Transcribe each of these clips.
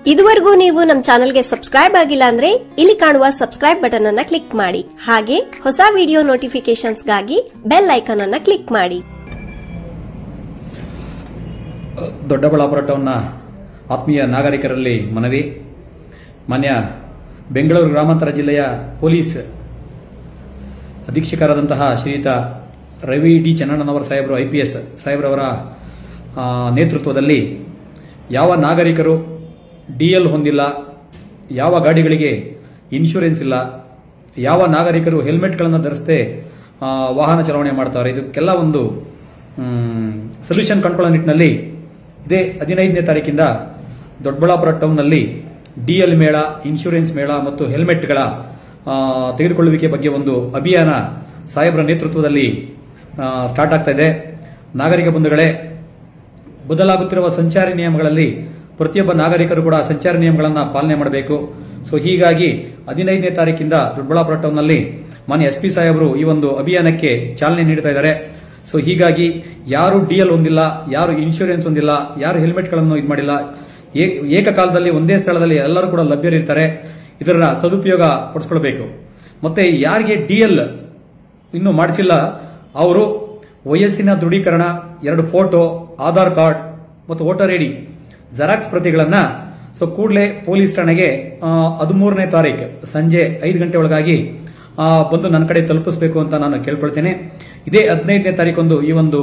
ಇದುವರೆಗೂ ನೀವು ನಮ್ಮ ಚಾನೆಲ್ಗೆ ಸಬ್ಸ್ಕ್ರೈಬ್ ಆಗಿಲ್ಲ ಅಂದ್ರೆ ಇಲ್ಲಿ ಕಾಣುವ ಸಬ್ಸ್ಕ್ರೈಬ್ ಬಟನ್ ಅನ್ನ ಕ್ಲಿಕ್ ಮಾಡಿ ಹಾಗೆ ಹೊಸ ವಿಡಿಯೋ ನೋಟಿಫಿಕೇಶನ್ಸ್ಗಾಗಿ ಬೆಲ್ ಐಕಾನ್ ಅನ್ನ ಕ್ಲಿಕ್ ಮಾಡಿ ದೊಡ್ಡಬಳ್ಳಾಪುರ ಟೌನ್ನ ಆತ್ಮೀಯ ನಾಗರಿಕರಲ್ಲಿ ಮನವಿ ಮಾನ್ಯ ಬೆಂಗಳೂರು ಗ್ರಾಮಾಂತರ ಜಿಲ್ಲೆಯ ಪೊಲೀಸ್ ಅಧೀಕ್ಷಕರಾದಂತಹ ಶ್ರೀಯುತ ರವಿ ಡಿ ಚನ್ನಣ್ಣನವರ ಸಾಹೇಬರು ಐ ಪಿ ಎಸ್ ಸಾಹೇಬ್ರವರ ಆ, ನೇತೃತ್ವದಲ್ಲಿ ಯಾವ ನಾಗರಿಕರು ಡಿ ಎಲ್ ಹೊಂದಿಲ್ಲ ಯಾವ ಗಾಡಿಗಳಿಗೆ ಇನ್ಶೂರೆನ್ಸ್ ಇಲ್ಲ ಯಾವ ನಾಗರಿಕರು ಹೆಲ್ಮೆಟ್ಗಳನ್ನು ಧರಿಸದೆ ಆ, ವಾಹನ ಚಲಾವಣೆ ಮಾಡ್ತಾರೆ ಇದಕ್ಕೆಲ್ಲ ಒಂದು ಸೊಲ್ಯೂಷನ್ ಕಂಡುಕೊಳ್ಳೋ ನಿಟ್ಟಿನಲ್ಲಿ ಇದೇ ಹದಿನೈದನೇ ತಾರೀಕಿಂದ ದೊಡ್ಡಬಳ್ಳಾಪುರ ಟೌನ್ನಲ್ಲಿ ಡಿ ಎಲ್ ಮೇಳ ಇನ್ಶೂರೆನ್ಸ್ ಮೇಳ ಮತ್ತು ಹೆಲ್ಮೆಟ್ಗಳ ಆ, ತೆಗೆದುಕೊಳ್ಳುವಿಕೆ ಬಗ್ಗೆ ಒಂದು ಅಭಿಯಾನ ಸಾಹೇಬರ ನೇತೃತ್ವದಲ್ಲಿ ಆ, ಸ್ಟಾರ್ಟ್ ಆಗ್ತಾ ಇದೆ ನಾಗರಿಕ ಬಂಧುಗಳೇ ಬದಲಾಗುತ್ತಿರುವ ಸಂಚಾರಿ ನಿಯಮಗಳಲ್ಲಿ ಪ್ರತಿಯೊಬ್ಬ ನಾಗರಿಕರು ಕೂಡ ಸಂಚಾರಿ ನಿಯಮಗಳನ್ನು ಪಾಲನೆ ಮಾಡಬೇಕು ಸೊ ಹೀಗಾಗಿ ಹದಿನೈದನೇ ತಾರೀಕಿಂದ ದೊಡ್ಡಬಳ್ಳಾಪುರ ಟೌನ್ನಲ್ಲಿ ಮಾನ್ಯ ಎಸ್ ಪಿ ಸಾಹೇಬರು ಈ ಒಂದು ಅಭಿಯಾನಕ್ಕೆ ಚಾಲನೆ ನೀಡ್ತಾ ಇದ್ದಾರೆ ಸೊ ಹೀಗಾಗಿ ಯಾರು ಡಿ ಎಲ್ ಹೊಂದಿಲ್ಲ ಯಾರು ಇನ್ಶೂರೆನ್ಸ್ ಹೊಂದಿಲ್ಲ ಯಾರು ಹೆಲ್ಮೆಟ್ಗಳನ್ನು ಇದು ಮಾಡಿಲ್ಲ ಏ- ಏಕಕಾಲದಲ್ಲಿ ಒಂದೇ ಸ್ಥಳದಲ್ಲಿ ಎಲ್ಲರೂ ಕೂಡ ಲಭ್ಯರಿರ್ತಾರೆ ಇದರ ಸದುಪಯೋಗ ಪಡಿಸ್ಕೊಳ್ಬೇಕು ಮತ್ತೆ ಯಾರಿಗೆ ಡಿ ಎಲ್ ಇನ್ನು ಮಾಡಿಸಿಲ್ಲ ಅವರು ವಯಸ್ಸಿನ ದೃಢೀಕರಣ ಎರಡು ಫೋಟೋ ಆಧಾರ್ ಕಾರ್ಡ್ ಮತ್ತು ವೋಟರ್ ಐಡಿ ಜೆರಾಕ್ಸ್ ಪ್ರತಿಗಳನ್ನ ಸೊ ಕೂಡಲೇ ಪೊಲೀಸ್ ಠಾಣೆಗೆ ಹದಿಮೂರನೇ ತಾರೀಕು ಸಂಜೆ ಐದು ಗಂಟೆ ಒಳಗಾಗಿ ಆ, ಬಂದು ನನ್ನ ಕಡೆ ತಲುಪಿಸಬೇಕು ಅಂತ ನಾನು ಕೇಳ್ಕೊಳ್ತೇನೆ ಇದೇ ಹದಿನೈದನೇ ತಾರೀಕೊಂದು ಈ ಒಂದು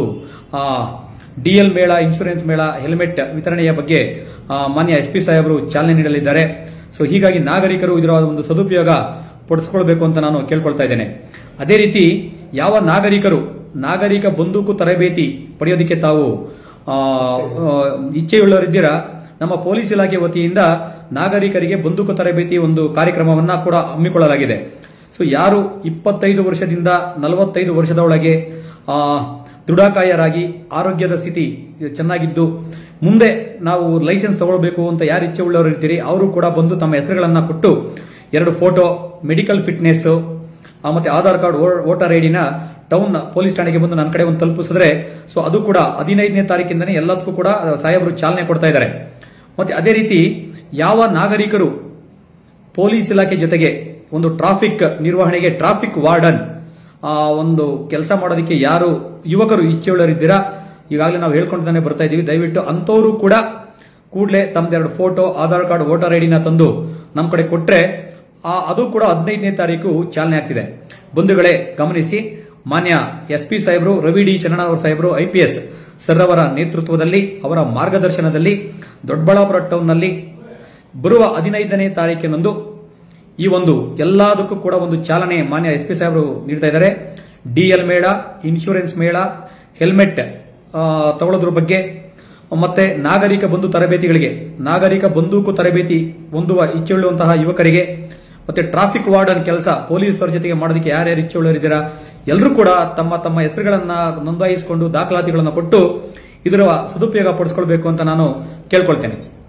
ಡಿ ಎಲ್ ಮೇಳ ಇನ್ಶೂರೆನ್ಸ್ ಮೇಳ ಹೆಲ್ಮೆಟ್ ವಿತರಣೆಯ ಬಗ್ಗೆ ಆ, ಮಾನ್ಯ ಎಸ್ ಪಿ ಸಾಹೇಬರು ಚಾಲನೆ ನೀಡಲಿದ್ದಾರೆ ಸೊ ಹೀಗಾಗಿ ನಾಗರಿಕರು ಇದರ ಒಂದು ಸದುಪಯೋಗ ಪಡಿಸ್ಕೊಳ್ಬೇಕು ಅಂತ ನಾನು ಕೇಳ್ಕೊಳ್ತಾ ಇದ್ದೇನೆ ಅದೇ ರೀತಿ ಯಾವ ನಾಗರಿಕರು ನಾಗರಿಕ ಬಂದೂಕು ತರಬೇತಿ ಪಡೆಯೋದಕ್ಕೆ ತಾವು ಆ, ಆ, ಇಚ್ಛೆಯುಳ್ಳವರಿದ್ದೀರಾ ನಮ್ಮ ಪೊಲೀಸ್ ಇಲಾಖೆ ವತಿಯಿಂದ ನಾಗರಿಕರಿಗೆ ಬಂದೂಕು ತರಬೇತಿ ಒಂದು ಕಾರ್ಯಕ್ರಮವನ್ನ ಕೂಡ ಹಮ್ಮಿಕೊಳ್ಳಲಾಗಿದೆ ಸೊ ಯಾರು ಇಪ್ಪತ್ತೈದು ವರ್ಷದಿಂದ ನಲವತ್ತೈದು ವರ್ಷದ ಒಳಗೆ ಆ, ದೃಢಕಾಯರಾಗಿ ಆರೋಗ್ಯದ ಸ್ಥಿತಿ ಚೆನ್ನಾಗಿದ್ದು ಮುಂದೆ ನಾವು ಲೈಸೆನ್ಸ್ ತಗೊಳ್ಬೇಕು ಅಂತ ಯಾರು ಇಚ್ಛೆ ಉಳ್ಳವರು ಇರ್ತೀರಿ ಅವರು ಕೂಡ ಬಂದು ತಮ್ಮ ಹೆಸರುಗಳನ್ನ ಕೊಟ್ಟು ಎರಡು ಫೋಟೋ ಮೆಡಿಕಲ್ ಫಿಟ್ನೆಸ್ ಮತ್ತೆ ಆಧಾರ್ ಕಾರ್ಡ್ ವೋಟರ್ ಐಡಿನ ಟೌನ್ ಪೊಲೀಸ್ ಠಾಣೆಗೆ ಬಂದು ನನ್ನ ಕಡೆ ಒಂದು ತಲುಪಿಸಿದ್ರೆ ಸೊ ಅದು ಕೂಡ ಹದಿನೈದನೇ ತಾರೀಕಿಂದನೇ ಎಲ್ಲದಕ್ಕೂ ಕೂಡ ಸಾಹೇಬರು ಚಾಲನೆ ಕೊಡ್ತಾ ಇದ್ದಾರೆ ಮತ್ತೆ ಅದೇ ರೀತಿ ಯಾವ ನಾಗರಿಕರು ಪೊಲೀಸ್ ಇಲಾಖೆ ಜೊತೆಗೆ ಒಂದು ಟ್ರಾಫಿಕ್ ನಿರ್ವಹಣೆಗೆ ಟ್ರಾಫಿಕ್ ವಾರ್ಡನ್ ಆ, ಒಂದು ಕೆಲಸ ಮಾಡೋದಕ್ಕೆ ಯಾರು ಯುವಕರು ಇಚ್ಛೆಯುಳ್ಳರಿದ್ದೀರಾ ಈಗಾಗಲೇ ನಾವು ಹೇಳ್ಕೊಂತಾನೆ ಬರ್ತಾ ಇದೀವಿ ದಯವಿಟ್ಟು ಅಂಥವರು ಕೂಡ ಕೂಡಲೇ ತಮ್ಮದೆರಡು ಫೋಟೋ ಆಧಾರ್ ಕಾರ್ಡ್ ವೋಟರ್ ಐಡಿನ ತಂದು ನಮ್ಮ ಕಡೆ ಕೊಟ್ರೆ ಆ, ಅದು ಕೂಡ ಹದಿನೈದನೇ ತಾರೀಕು ಚಾಲನೆ ಆಗ್ತಿದೆ ಬಂಧುಗಳೇ ಗಮನಿಸಿ ಮಾನ್ಯ ಎಸ್ ಪಿ ಸಾಹೇಬರು ರವಿ ಡಿ ಚನ್ನಣ್ಣವರ ಸಾಹೇಬರು ಐ ಪಿ ಎಸ್ ಸರ್ ಅವರ ನೇತೃತ್ವದಲ್ಲಿ ಅವರ ಮಾರ್ಗದರ್ಶನದಲ್ಲಿ ದೊಡ್ಡಬಳ್ಳಾಪುರ ಟೌನ್ನಲ್ಲಿ ಬರುವ ಹದಿನೈದನೇ ತಾರೀಕಿನಂದು ಈ ಒಂದು ಎಲ್ಲದಕ್ಕೂ ಕೂಡ ಒಂದು ಚಾಲನೆ ಮಾನ್ಯ ಎಸ್ ಪಿ ಸಾಹೇಬರು ನೀಡ್ತಾ ಇದ್ದಾರೆ ಡಿ ಎಲ್ ಮೇಳ ಇನ್ಶೂರೆನ್ಸ್ ಮೇಳ ಹೆಲ್ಮೆಟ್ ಆ, ತಗೊಳ್ಳೋದ್ರ ಬಗ್ಗೆ ಮತ್ತೆ ನಾಗರಿಕ ಬಂಧು ತರಬೇತಿಗಳಿಗೆ ನಾಗರಿಕ ಬಂದೂಕು ತರಬೇತಿ ಹೊಂದುವ ಇಚ್ಛೆಯುಳ್ಳುವಂತಹ ಯುವಕರಿಗೆ ಮತ್ತೆ ಟ್ರಾಫಿಕ್ ವಾರ್ಡನ್ ಕೆಲಸ ಪೊಲೀಸರ ಜೊತೆಗೆ ಮಾಡೋದಕ್ಕೆ ಯಾರ್ಯಾರು ಇಚ್ಛೆಯುಳ್ಳವರಿದ್ದೀರಾ ಎಲ್ಲರೂ ಕೂಡ ತಮ್ಮ ತಮ್ಮ ಹೆಸರುಗಳನ್ನ ನೋಂದಾಯಿಸಿಕೊಂಡು ದಾಖಲಾತಿಗಳನ್ನು ಕೊಟ್ಟು ಇದರ ಸದುಪಯೋಗ ಪಡಿಸ್ಕೊಳ್ಬೇಕು ಅಂತ ನಾನು ಕೇಳ್ಕೊಳ್ತೇನೆ